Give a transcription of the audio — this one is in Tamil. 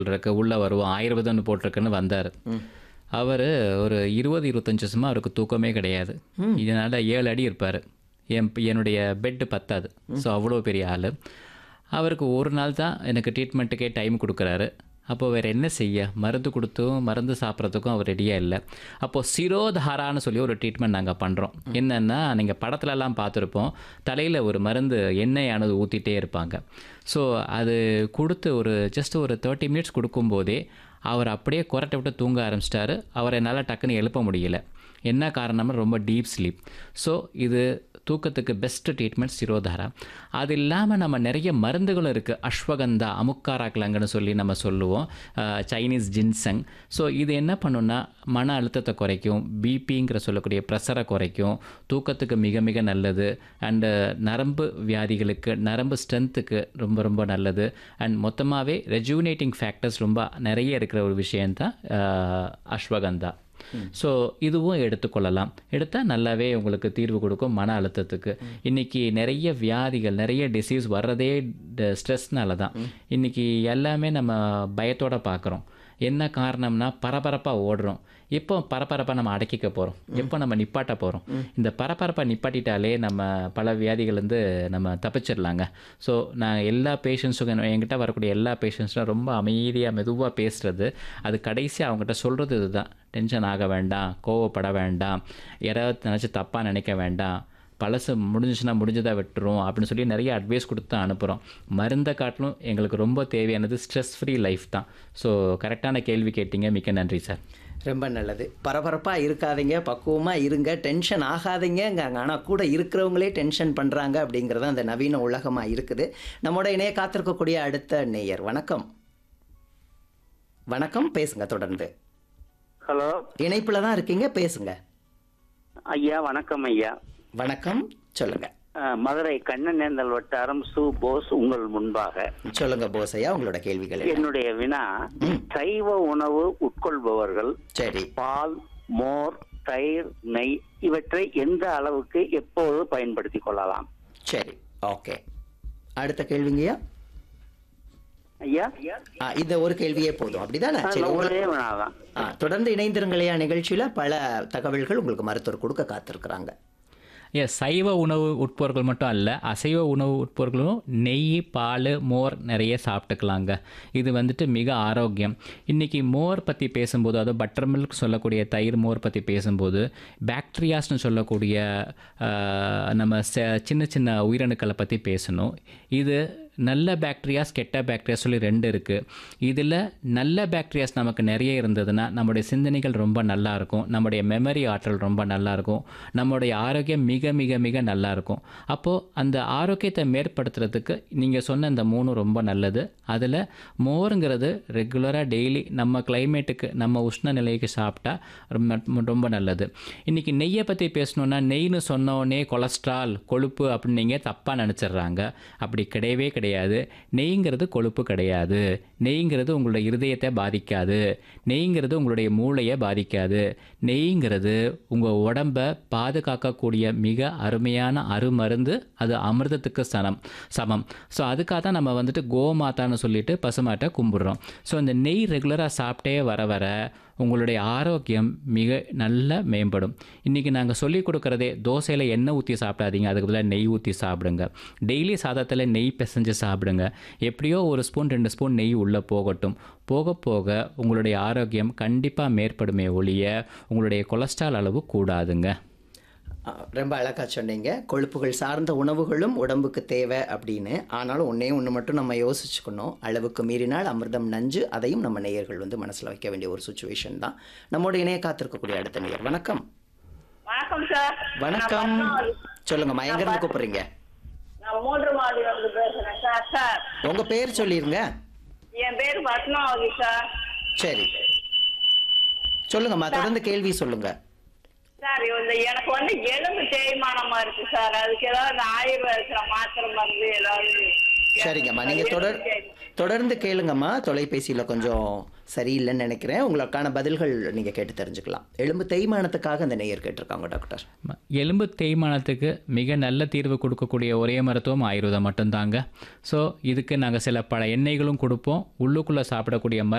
இருக்கு உள்ள வருவோம் ஆயுர்வேதம்னு போட்டிருக்குன்னு வந்தார் அவர் ஒரு இருபது இருபத்தஞ்சு வருஷமா அவருக்கு தூக்கமே கிடையாது இதனால் ஏழு அடி இருப்பார் என் என்னுடைய பெட்டு பத்தாது ஸோ அவ்வளோ பெரிய ஆள் அவருக்கு ஒரு நாள் தான் எனக்கு ட்ரீட்மெண்ட்டுக்கே டைம் கொடுக்குறாரு அப்போ வேறு என்ன செய்ய மருந்து கொடுத்தும் மருந்து சாப்பிட்றதுக்கும் அவர் ரெடியாக இல்லை அப்போது சிரோதாரான்னு சொல்லி ஒரு ட்ரீட்மெண்ட் நாங்கள் பண்ணுறோம் என்னென்னா நீங்கள் படத்துலலாம் பார்த்துருப்போம் தலையில் ஒரு மருந்து எண்ணெயானது ஊற்றிட்டே இருப்பாங்க ஸோ அது கொடுத்து ஒரு ஜஸ்ட் ஒரு தேர்ட்டி மினிட்ஸ் கொடுக்கும்போதே அவர் அப்படியே குரட்டை விட்டு தூங்க ஆரம்பிச்சிட்டாரு அவரை என்னால் டக்குன்னு எழுப்ப முடியல என்ன காரணம்னா ரொம்ப டீப் ஸ்லீப் ஸோ இது தூக்கத்துக்கு பெஸ்ட் ட்ரீட்மெண்ட் சிரோதாரா அது இல்லாமல் நம்ம நிறைய மருந்துகளும் இருக்குது அஸ்வகந்தா அமுக்காரா கிழங்குன்னு சொல்லி நம்ம சொல்லுவோம் அஹ், சைனீஸ் ஜின்சங் ஸோ இது என்ன பண்ணுன்னா மன அழுத்தத்தை குறைக்கும் பிபிங்கிற சொல்லக்கூடிய ப்ரெஷரை குறைக்கும் தூக்கத்துக்கு மிக மிக நல்லது அண்டு நரம்பு வியாதிகளுக்கு நரம்பு ஸ்ட்ரென்த்துக்கு ரொம்ப ரொம்ப நல்லது அண்ட் மொத்தமாகவே ரெஜுவினேட்டிங் ஃபேக்டர்ஸ் ரொம்ப நிறைய இருக்கிற ஒரு விஷயந்தான் அஹ், அஸ்வகந்தா ஸோ இதுவும் எடுத்துக்கொள்ளலாம் எடுத்தால் நல்லாவே உங்களுக்கு தீர்வு கொடுக்கும் மன அழுத்தத்துக்கு இன்றைக்கி நிறைய வியாதிகள் நிறைய டிசீஸ் வர்றதே ஸ்ட்ரெஸ்னால தான் இன்றைக்கி எல்லாமே நம்ம பயத்தோட பார்க்குறோம் என்ன காரணம்னா பரபரப்பாக ஓடுறோம் எப்போ பரபரப்பாக நம்ம அடக்கிக்க போகிறோம் எப்போ நம்ம நிப்பாட்ட போகிறோம் இந்த பரபரப்பாக நிப்பாட்டிட்டாலே நம்ம பல வியாதிகள்லேருந்து நம்ம தப்பிச்சிடலாங்க ஸோ நான் எல்லா பேஷண்ட்ஸுக்கும் என்கிட்ட வரக்கூடிய எல்லா பேஷண்ட்ஸும் ரொம்ப அமைதியாக மெதுவாக பேசுகிறது அது கடைசி அவங்ககிட்ட சொல்கிறது இதுதான் டென்ஷன் ஆக வேண்டாம் கோவப்பட வேண்டாம் யாராவது நினச்சி தப்பாக நினைக்க வேண்டாம் பழசு முடிஞ்சுச்சுன்னா முடிஞ்சதாக விட்டுரும் அப்படின்னு சொல்லி நிறைய அட்வைஸ் கொடுத்து தான் அனுப்புகிறோம் மருந்தை காட்டிலும் எங்களுக்கு ரொம்ப தேவையானது ஸ்ட்ரெஸ் ஃப்ரீ லைஃப் தான் ஸோ கரெக்டான கேள்வி கேட்டீங்க மிக்க நன்றி சார் ரொம்ப நல்லது பரபரப்பாக இருக்காதீங்க பக்குவமாக இருங்க டென்ஷன் ஆகாதீங்க ஆனால் கூட இருக்கிறவங்களே டென்ஷன் பண்ணுறாங்க அப்படிங்கிறது அந்த நவீன உலகமாக இருக்குது நம்மோட இணைய காத்திருக்கக்கூடிய அடுத்த நேயர் வணக்கம் வணக்கம் பேசுங்க தொடர்ந்து ஹலோ இணைப்பில் தான் இருக்கீங்க பேசுங்க ஐயா வணக்கம் ஐயா வணக்கம் சொல்லுங்க அஹ், மதுரை கண்ணநேந்தல் வட்டாரம் சு போஸ் உங்கள் முன்பாக சொல்லுங்க போசையா உங்களோட கேள்விகள் என்ன? என்னுடைய வினா சைவ உணவு உட்கொள்பவர்கள் சரி பால் மோர் தயிர் நெய் இவற்றை எந்த அளவுக்கு எப்போது பயன்படுத்திக் கொள்ளலாம் சரி ஓகே அடுத்த கேள்விங்கய்யா ஐயா ஆ, இந்த ஒரு கேள்வியே போதும் அப்படிதானே சரி அஹ், உங்களுக்கு ஒரே வினாதான் ஆ, தொடர்ந்து இணைந்திருங்களையா நிகழ்ச்சியில பல தகவல்கள் உங்களுக்கு மருத்துவர் கொடுக்க காத்திருக்கிறாங்க எஸ் சைவ உணவு உட்பொருட்கள் மட்டும் அல்ல அசைவ உணவு உட்பொருட்களும் நெய் பால் மோர் நிறைய சாப்பிட்டுக்கலாங்க இது வந்துட்டு மிக ஆரோக்கியம் இன்றைக்கி மோர் பற்றி பேசும்போது அதாவது பட்டர் மில்க் சொல்லக்கூடிய தயிர் மோர் பற்றி பேசும்போது பாக்டீரியாஸ்னு சொல்லக்கூடிய ஆஹ், நம்ம செ சின்ன சின்ன உயிரணுக்களை பற்றி பேசணும் இது நல்ல பாக்டீரியாஸ் கெட்ட பாக்டீரியாஸ் சொல்லி ரெண்டு இருக்குது இதில் நல்ல பாக்டீரியாஸ் நமக்கு நிறைய இருந்ததுன்னா நம்முடைய சிந்தனைகள் ரொம்ப நல்லா இருக்கும் நம்முடைய மெமரி ஆற்றல் ரொம்ப நல்லா இருக்கும் நம்முடைய ஆரோக்கியம் மிக மிக மிக நல்லா இருக்கும் அப்போது அந்த ஆரோக்கியத்தை மேற்படுத்துறதுக்கு நீங்கள் சொன்ன இந்த மூணு ரொம்ப நல்லது அதில் மோருங்கிறது ரெகுலராக டெய்லி நம்ம கிளைமேட்டுக்கு நம்ம உஷ்ண நிலைக்கு சாப்பிட்டா ரொம்ப ரொம்ப நல்லது இன்றைக்கி நெய்யை பற்றி பேசணுன்னா நெய்னு சொன்னோடனே கொலஸ்ட்ரால் கொழுப்பு அப்படின்னு நீங்கள் தப்பாக நினச்சிடுறாங்க அப்படி கிடையவே கிடையாது நெய்ங்கிறது கொழுப்பு கிடையாது நெய்ங்கிறது உங்களுடைய இருதயத்தை பாதிக்காது நெய்ங்கிறது உங்களுடைய மூளையை பாதிக்காது நெய்ங்கிறது உங்கள் உடம்பை பாதுகாக்கக்கூடிய மிக அருமையான அருமருந்து அது அமிர்தத்துக்கு சனம் சமம் ஸோ அதுக்காக தான் நம்ம வந்துட்டு கோமாதான்னு சொல்லிட்டு பசுமாட்டை கும்பிடுறோம் ஸோ இந்த நெய் ரெகுலராக சாப்பிட்டே வர வர உங்களுடைய ஆரோக்கியம் மிக நல்ல மேம்படும் இன்றைக்கி நாங்கள் சொல்லிக் கொடுக்குறதே தோசையில் எண்ணெய் ஊற்றி சாப்பிடாதீங்க அதுக்கு பதிலாக நெய் ஊற்றி சாப்பிடுங்க டெய்லி சாதத்தில் நெய் பிசைஞ்சு சாப்பிடுங்க எப்படியோ ஒரு ஸ்பூன் ரெண்டு ஸ்பூன் நெய் உள்ளே போகட்டும் போக போக உங்களுடைய ஆரோக்கியம் கண்டிப்பாக மேற்படுமே ஒழிய உங்களுடைய கொலஸ்ட்ரால் அளவு கூடாதுங்க ஆ, ரொம்ப அழகா சொன்னீங்க கொழுப்புகள் சார்ந்த உணவுகளும் உடம்புக்கு தேவை அப்படின்னு ஆனாலும் ஒன்றே ஒன்று மட்டும் நம்ம யோசிச்சுக்கணும் அளவுக்கு மீறினால் அமிர்தம் நஞ்சு அதையும் நம்ம நேயர்கள் வந்து மனசில் வைக்க வேண்டிய ஒரு சுச்சுவேஷன் தான் நம்மோட இணைய காத்திருக்கக்கூடிய அடுத்த நேயர் வணக்கம் வணக்கம் சார் வணக்கம் நான் பத்மாவதி. சொல்லுங்கம்மா எங்கேருந்து கூப்பிடுறீங்க நான் மூன்று மாடி வந்து பேசுறேன் சார் சார் உங்கள் பேர் சொல்லிருங்க என் பேர் பத்மாவதி சார் சரி சொல்லுங்கம்மா தொடர்ந்து கேள்வி சொல்லுங்க சார் இந்த எனக்கு வந்து எலும்பு தேய்மானமா இருக்கு சார் அதுக்கு ஏதாவது ஆயுர்வேதத்துல மாத்திரை மருந்து ஏதாவது சரிங்கம்மா நீங்க தொடர் தொடர்ந்து கேளுங்கம்மா தொலைபேசியில கொஞ்சம் சரியில்லைன்னு நினைக்கிறேன் உங்களுக்கான பதில்கள் நீங்க கேட்டு தெரிஞ்சுக்கலாம் எலும்பு தேய்மானத்துக்காக அந்த நேயர் கேட்டிருக்காங்க டாக்டர் ம- எலும்பு தேய்மானத்துக்கு மிக நல்ல தீர்வு கொடுக்கக்கூடிய ஒரே மருத்துவம் ஆயுர்வேதம் மட்டும்தாங்க ஸோ இதுக்கு நாங்கள் சில பல எண்ணெய்களும் கொடுப்போம் உள்ளுக்குள்ளே சாப்பிடக்கூடிய மருந்து